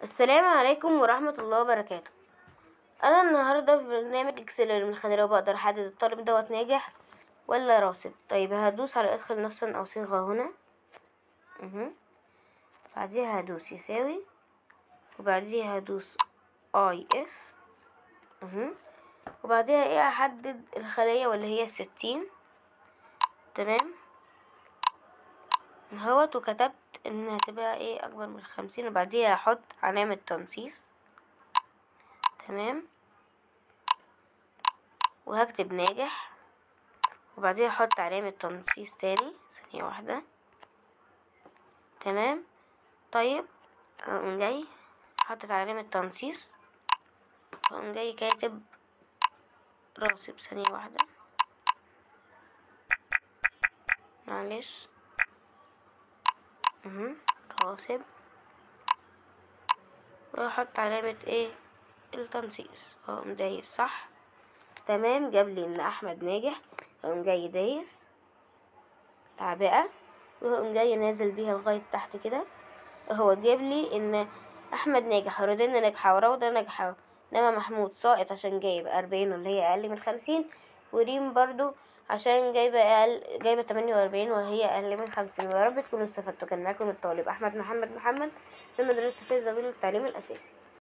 السلام عليكم ورحمة الله وبركاته أنا النهاردة في برنامج اكسلر من خلال بقدر أحدد الطالب دوت ناجح ولا راسب طيب هدوس على ادخل نصا أو صيغة هنا مه. بعديها هدوس يساوي وبعديها هدوس اي اف مه. وبعديها ايه احدد الخلية واللي هي الستين تمام اهوت وكتبت انها هتبقى ايه اكبر من خمسين وبعديها هحط علامة تنصيص تمام وهكتب ناجح وبعديها احط علامة تنصيص تاني ثانية واحدة تمام طيب اقوم جاي حاطط علامة تنصيص واقوم جاي كاتب راسب ثانية واحدة معلش اها راسب واحط علامة ايه التنصيص واقوم دايس صح تمام جاب لي ان احمد ناجح اقوم جاي دايس تعبئة واقوم جاي نازل بيها لغاية تحت كده هو جاب لي ان احمد ناجح ورودينا ناجحة وروضة ناجحة انما محمود ساقط عشان جايب اربعين واللي هي اقل من خمسين وريم برضو عشان جايبة اقل جايبة تمانية واربعين وهي اقل من خمسين ويا رب تكونوا استفدتوا كان معاكم الطالب احمد محمد محمد من مدرسة في زميل التعليم الاساسي